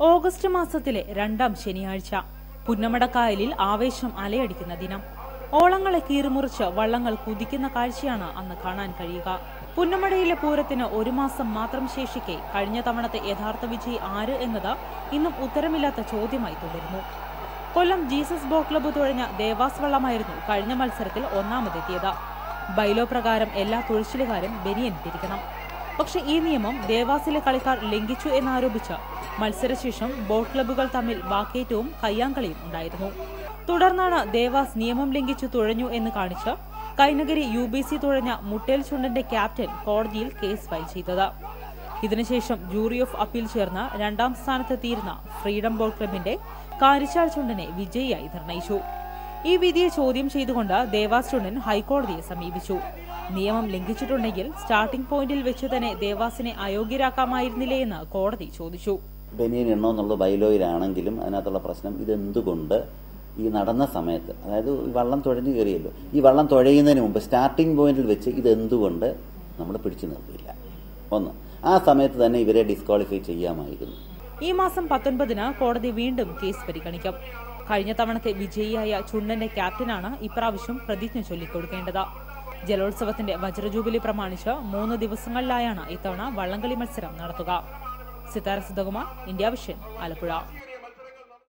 August മാസത്തിലെ രണ്ടാം ശനിയാഴ്ച പുന്നമടക്കായലിൽ ആവേശം അലയടിക്കുന്ന ദിനം ഓളങ്ങളെ കീറിമുറിച്ച് വള്ളങ്ങൾ കുതിക്കുന്ന കാഴ്ചയാണ് അന്ന് കാണാൻ കഴിയുക പുന്നമടയിലെ പൂരത്തിന് ഒരു മാസം മാത്രം ശേഷിക്കെ കഴിഞ്ഞ തവണത്തെ യഥാർത്ഥ വിജയി ആര് എന്നത് ഇന്നും ഉത്തരമില്ലാത്ത ചോദ്യമായി തുടരുന്നു കൊല്ലം ജീസസ് ബോട്ട് ക്ലബ്ബ് തുഴഞ്ഞ ദേവാസ് വള്ളമായിരുന്നു കഴിഞ്ഞ മത്സരത്തിൽ ഒന്നാമതെത്തിയത് ബൈലോ പ്രകാരം എല്ലാ തുഴച്ചിലുകാരും ബനിയൻ തിരിക്കണം പക്ഷെ ഈ നിയമം ദേവാസിലെ കളിക്കാർ ലംഘിച്ചു എന്നാരോപിച്ച് മത്സരശേഷം ബോട്ട് ക്ലബ്ബുകൾ തമ്മിൽ വാക്കേറ്റവും കയ്യാങ്കളിയും ഉണ്ടായിരുന്നു തുടർന്നാണ് ദേവാസ് നിയമം ലംഘിച്ചു തുഴഞ്ഞു എന്ന് കാണിച്ച് കൈനഗരി യു ബി സി തുഴഞ്ഞ മുട്ടേൽ ചുണ്ടന്റെ ക്യാപ്റ്റൻ കോടതിയിൽ കേസ് ഫയൽ ചെയ്തത് ഇതിനുശേഷം ജൂറി ഓഫ് അപ്പീൽ ചേർന്ന് രണ്ടാം സ്ഥാനത്തെത്തിയിരുന്ന ഫ്രീഡം ബോട്ട് ക്ലബിന്റെ കാരിച്ചാൽ ചുണ്ടനെ വിജയിയായി നിർണയിച്ചു ഈ വിധിയെ ചോദ്യം ചെയ്തുകൊണ്ട് ദേവാസ് ചുണ്ടൻ ഹൈക്കോടതിയെ സമീപിച്ചു നിയമം ലംഘിച്ചിട്ടുണ്ടെങ്കിൽ സ്റ്റാർട്ടിംഗ് പോയിന്റിൽ വെച്ച് തന്നെ ദേവാസിനെ അയോഗ്യരാക്കാമായിരുന്നില്ലേ എന്ന് കോടതി ചോദിച്ചു ബനിയൻ എണ്ണോ എന്നുള്ളത് ബൈലോയിലാണെങ്കിലും അതിനകത്തുള്ള പ്രശ്നം ഇതെന്തുകൊണ്ട് ഈ നടന്ന സമയത്ത് അതായത് ഈ വള്ളം തുഴഞ്ഞു കയറിയല്ലോ ഈ വള്ളം തുഴയുന്നതിന് മുമ്പ് സ്റ്റാർട്ടിംഗ് പോയിന്റിൽ വെച്ച് ഇതെന്തുകൊണ്ട് നമ്മൾ പിടിച്ചു നിർത്തിയില്ല ഒന്ന് ആ സമയത്ത് തന്നെ ഇവരെ ഡിസ്ക്വാളിഫൈ ചെയ്യാമായിരുന്നു ഈ മാസം പത്തൊൻപതിന് കോടതി വീണ്ടും കേസ് പരിഗണിക്കും കഴിഞ്ഞ തവണത്തെ വിജയിയായ ചുണ്ടന്റെ ക്യാപ്റ്റനാണ് ഇപ്രാവശ്യം പ്രതിജ്ഞ ചൊല്ലിക്കൊടുക്കേണ്ടത് ജലോത്സവത്തിന്റെ വജ്രജൂബിലി പ്രമാണിച്ച് മൂന്ന് ദിവസങ്ങളിലായാണ് ഇത്തവണ വള്ളംകളി മത്സരം നടത്തുക സിതാര സുധകുമാർ ഇന്ത്യ വിഷൻ ആലപ്പുഴ